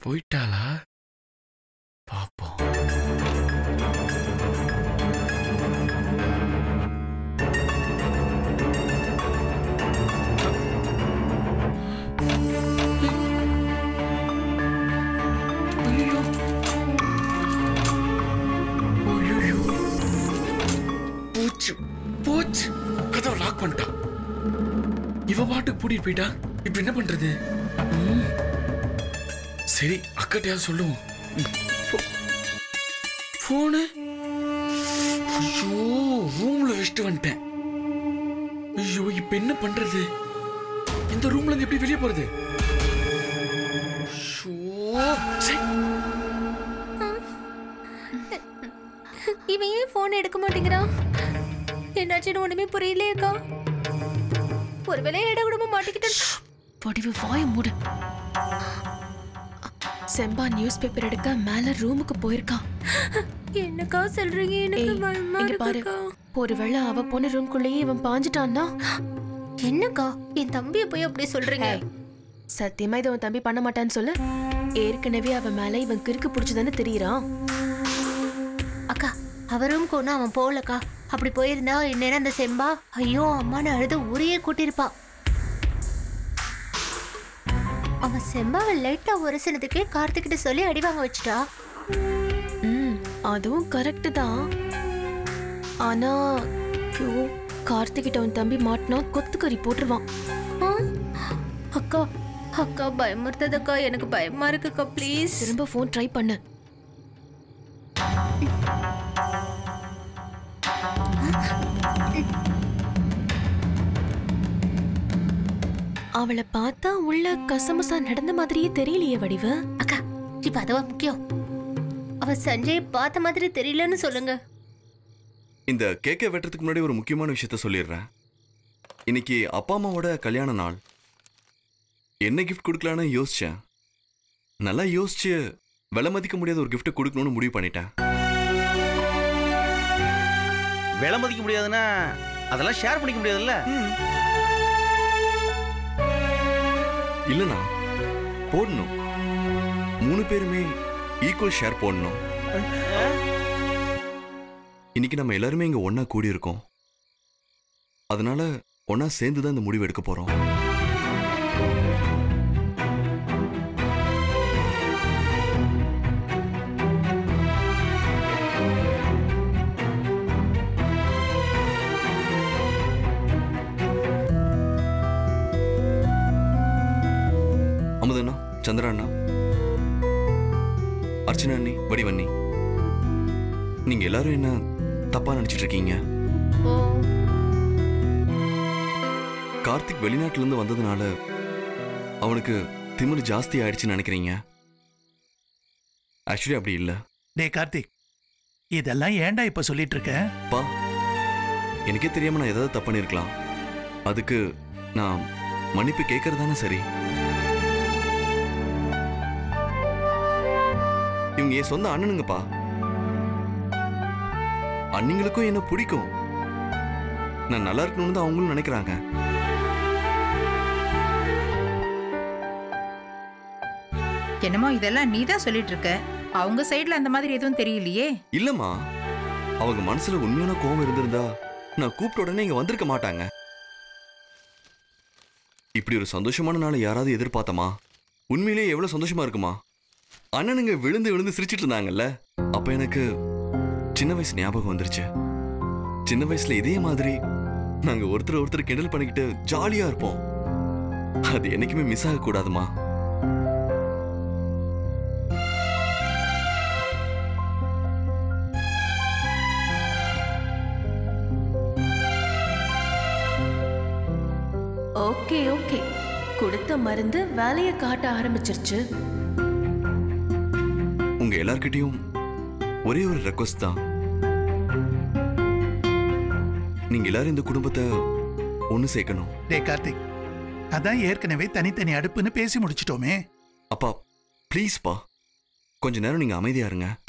போயிட்டாளா பாப்போம் ஐயோ. ஐயையோ. போச்சு போச்சு கதவை லாக் பண்ணிட்டான் இவ பாட்டுக்கு பூட்டிட்டு போயிட்டா இப்ப என்ன பண்றது ம். சரி அக்கட்டையாவது சொல்லுவோம் போ- போனு ஐயோ ரூம்ல வச்சுட்டு வந்துட்டேன் ஐயோ இப்ப என்ன பண்றது இந்த ரூம்ல இருந்து எப்படி வெளியே போறது ஐயோ, சை. இவன் ஏன் போன் எடுக்க மாட்டேங்கிறான் என்னாச்சுன்னு ஒண்ணுமே புரியலையேக்கா ஒருவேளை இட விடாம மாட்டிக்கிட்டேன் வடிவு வாய மூடு செம்பா நியூஸ் பேப்பர் எடுக்க மேல ரூமுக்கு போயிருக்கான் என்னக்கா சொல்றீங்க எனக்கு ஏய், பயமா இங்க பாரு இருக்குக்கா ஒருவேளை அவ போன ரூம்குள்ளேயே இவன் பாஞ்சிட்டான்னா என்னக்கா என் தம்பியை போய் அப்படி சொல்றீங்க சத்தியமா இதை உன் தம்பி பண்ண மாட்டான்னு சொல்லு ஏற்கனவே அவ மேல இவன் கிறுக்கு பிடிச்சதானே தெரியறான் அக்கா அவ ரூமுக்கு ஒன்றும் அவன் போகலக்கா அப்படி போயிருந்தா இந்நேரம் அந்த செம்பா ஐயோ அம்மான்னு அழுது ஊரையே கூட்டியிருப்பா அவன் செம்பாவை லைட்டா உரசினதுக்கே கார்த்திகிட்ட சொல்லி அடி வாங்க வச்சுட்டா ம் அதுவும் கரெக்ட் தான் ஆனா ஐயோ கார்த்திகிட்ட உன் தம்பி மாட்டினா கொத்துக்கறி போட்டுருவான் ஆ? அக்கா அக்கா பயமுறுத்ததக்கா எனக்கு பயமா இருக்குக்கா ப்ளீஸ் திரும்ப ஃபோன் ட்ரை பண்ணு அவளை பார்த்தா உள்ள கசமுசா நடந்த மாதிரியே தெரியலையே வடிவு அக்கா இப்ப அதுவா முக்கியம் அவ சஞ்சய் பார்த்த மாதிரி தெரியலன்னு சொல்லுங்க இந்த கேக்கை வெட்டுறதுக்கு முன்னாடி ஒரு முக்கியமான விஷயத்த சொல்லிடுறேன் இன்னைக்கு அப்பா அம்மாவோட கல்யாண நாள் என்ன கிஃப்ட் கொடுக்கலான்னு யோசிச்சேன் நல்லா யோசிச்சு விலை மதிக்க முடியாத ஒரு gift கொடுக்கணும்னு முடிவு பண்ணிட்டேன் விலை மதிக்க முடியாதுன்னா அதெல்லாம் ஷேர் பண்ணிக்க முடியாதுல்ல இல்லைண்ணா போடணும் மூணு பேருமே ஈக்குவல் ஷேர் போடணும் இன்னைக்கு நம்ம எல்லாருமே இங்க ஒண்ணா கூடி இருக்கோம் அதனால ஒண்ணா சேர்ந்து தான் இந்த முடிவு எடுக்க போறோம் அமுதண்ணா சந்திரா அண்ணா அர்ச்சனா அண்ணி வடிவண்ணி நீங்க எல்லாரும் என்ன தப்பா நினைச்சிட்டு இருக்கீங்க கார்த்திக் வெளிநாட்டுல இருந்து வந்ததுனால அவனுக்கு திமிரு ஜாஸ்தி ஆயிடுச்சுன்னு நினைக்கிறீங்க ஆக்சுவலி அப்படி இல்ல டே கார்த்திக் இதெல்லாம் ஏன்டா இப்ப சொல்லிட்டு இருக்க பா எனக்கே தெரியாம நான் ஏதாவது தப்பு பண்ணிருக்கலாம் அதுக்கு நான் மன்னிப்பு கேட்கறது தானே சரி இவங்க என் சொந்த அண்ணனுங்கப்பா அண்ணிங்களுக்கும் என்ன பிடிக்கும் நான் நல்லா இருக்கணும்னு தான் அவங்களும் நினைக்கிறாங்க என்னமோ இதெல்லாம் நீ தான் சொல்லிட்டு இருக்க அவங்க சைடுல அந்த மாதிரி எதுவும் தெரியலையே இல்லம்மா அவங்க மனசுல உண்மையான கோபம் இருந்திருந்தா நான் கூப்பிட்ட உடனே இங்க வந்திருக்க மாட்டாங்க இப்படி ஒரு சந்தோஷமான நாளை யாராவது எதிர்பார்த்தமா உண்மையிலேயே எவ்வளவு சந்தோஷமா இருக்குமா அண்ணனுங்க விழுந்து விழுந்து சிரிச்சிட்டு இருந்தாங்கல்ல அப்ப எனக்கு சின்ன வயசு ஞாபகம் வந்துருச்சு சின்ன வயசுல இதே மாதிரி நாங்க ஒருத்தர் ஒருத்தர் கிண்டல் பண்ணிக்கிட்டு ஜாலியா இருப்போம் அது என்னைக்குமே மிஸ் ஆக கூடாதுமா ஓகே ஓகே கொடுத்த மருந்து வேலையை காட்ட ஆரம்பிச்சிருச்சு உங்க எல்லார்கிட்டயும் ஒரே ஒரு ரெக்வஸ்ட் தான் நீங்க எல்லாரும் இந்த குடும்பத்தை ஒண்ணு சேர்க்கணும் டே கார்த்திக் அதான் ஏற்கனவே தனித்தனி அடுப்புன்னு பேசி முடிச்சிட்டோமே அப்பா ப்ளீஸ்ப்பா கொஞ்ச நேரம் நீங்க அமைதியா இருங்க